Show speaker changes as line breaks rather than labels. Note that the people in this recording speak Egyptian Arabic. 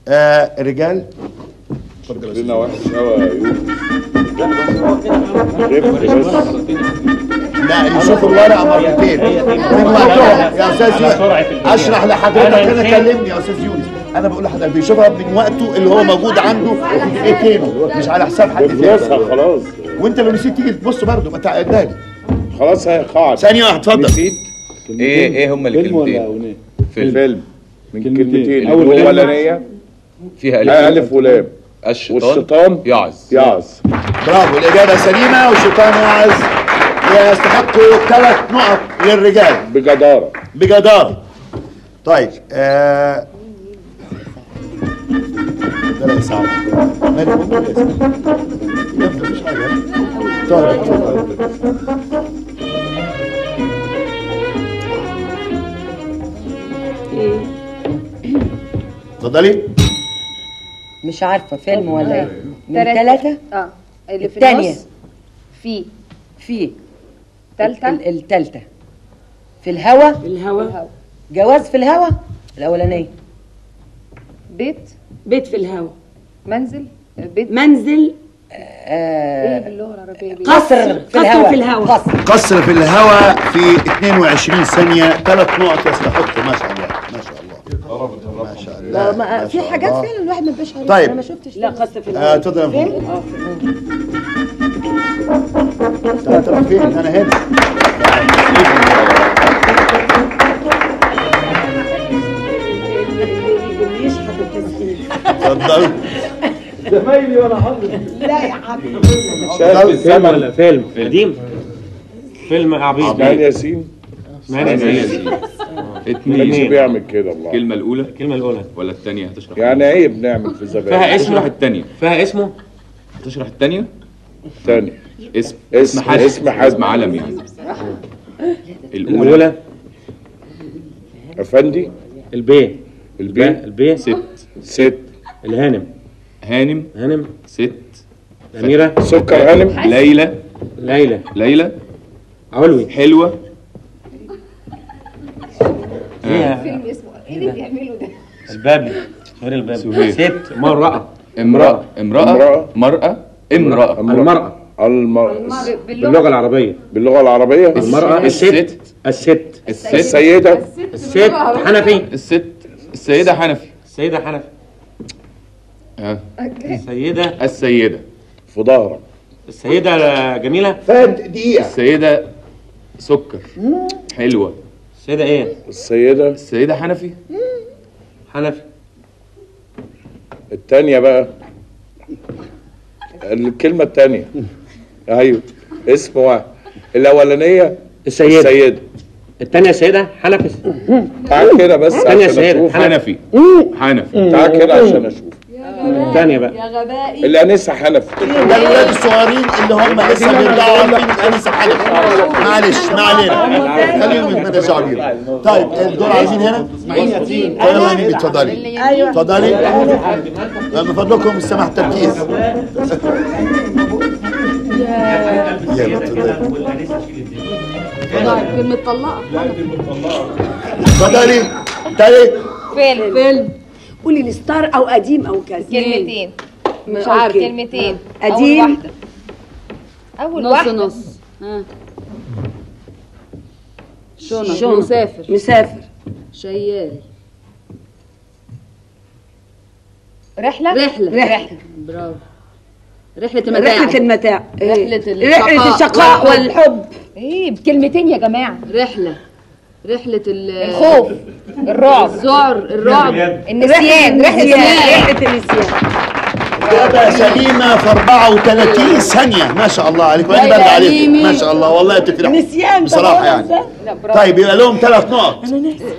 آه رجال
لنا وحش قوي يا يوسف شفت بس
لا يشوفوا الورقه مرتين من وقتهم يا استاذ يونس اشرح لحضرتك انا كلمني يا استاذ يونس انا بقول لحضرتك بيشوفها من وقته اللي هو موجود عنده في دقيقتين مش على حساب حد
خلصها
تاني
خلاص
وانت لو نسيت تيجي تبص برضه ما تعقدها
خلاص هي قاعدة
ثانيه واحده اتفضل
نسيت
ايه ايه هما
فيلم ولا
الكلمتين
اغنيه؟
فيلم من
كلمتين.
كلمتين
أول كلمة.
الاولانيه
فيها
الف ولام
الشيطان
والشيطان
يعظ
يعظ
برافو الاجابه سليمه والشيطان يعز يستحقوا ثلاث نقط للرجال
بجدارة
بجدارة طيب آه ده لا يساعد مالك والله لا يساعد يبدو مش حاجة طيب اتفضل. اتفضلي
مش عارفه فيلم ولا ايه من
تلاتة.
ثلاثه
اه اللي في
التانية.
النص في
في
تالتة
ال- التالتة في الهوا
الهوا
جواز في الهوا الاولانيه
بيت
بيت في الهوا
منزل بيت
منزل
ايه
آه
باللغه العربيه بيت
قصر في
قصر
الهوا
في الهوا.
قصر
قصر في الهواء في 22 ثانية ثلاث نقط يستحقوا ما شاء الله ما شاء الله ما شاء الله
ما
ما
في
شاء
حاجات
الله.
فعلا الواحد ما بيبقاش عارف
طيب.
انا ما شفتش
لا قصر في
آه،
الهوا
اتفضل يا فندم. تعال تروح فين انا هنا
اللي يشحت التسجيل
اتفضل
شاف
فيلم
الزمن
ولا فيلم قديم فيلم عبيط
اسماعيل ياسين
اسمعني اسمعني
ما كانش
اتنين
بيعمل كده الله
الكلمة الأولى
الكلمة الأولى
ولا الثانية هتشرح
يعني عيب نعمل في زمان
فيها
هتشرح
اسمه
الثانية
فيها اسمه
هتشرح الثانية
تاني
اسم
اسم-
حد
اسم حد.
اسم علم يعني الأولى
الأولى
افندي
البي
البي
البي
ست
ست
الهانم
هانم
هانم
ست
أميرة
سكر هانم
ليلى
ليلى
ليلى
علوي
حلوة
فيها
فيلم اسمه ايه اللي بيعملوا ده
البابلي غير البابلي
سهير.
ست مرأة
امرأة امرأة
امرأة.
مرأة امرأة
المرأة
الم...
باللغة العربية
باللغة العربية
المرأة الست
الست
الست
الست
السيدة
الست حنفي
الست السيدة حنفي
السيدة حنفي
ها.
السيدة
السيدة في ظهرك
السيدة جميلة
فات دقيقة
السيدة سكر حلوة
السيدة ايه؟
السيدة
السيدة حنفي
حنفي
التانية بقى الكلمة التانية ايوه اسم واحد الأولانية
السيدة
السيدة
الثانية السيدة حنفي
تعال كده بس
التانية
عشان
السيدة
اشوف
حنفي حنفي
تعال كده عشان اشوف
الثانية بقى
الأنسة حنفي
ده الولاد الصغيرين اللي هم لسه بيرجعوا عارفين الانسه حاجه معلش ما علينا خليهم يتمتعوا بيهم طيب الدور عايزين هنا يلا مين اتفضلي
ايوه
اتفضلي من فضلكم السماح التركيز يلا اتفضلي
كلمه طلقه
اتفضلي تاني
فيلم
فيلم قولي الستار او قديم او كذا
كلمتين مش
أوكي.
عارف كلمتين
قديم.
اول واحده اول
نص
واحده
نص ها شنط
شنط.
مسافر
مسافر
شيال
رحله
رحلة
رحله
برافو رحلة المتاع
رحلة المتاع إيه.
رحلة
رحلة الشقاء والحب
ايه بكلمتين يا جماعه
رحلة رحلة ال-
الخوف الرعب
الذعر الرعب
النسيان رحله النسيان
رحلة النسيان
إجابة سليمة في 34 ثانية ما شاء الله عليك وأنا برد عليك ما شاء الله والله تفرح
نسيان
بصراحة
طبعاً
يعني طيب يبقى لهم ثلاث نقط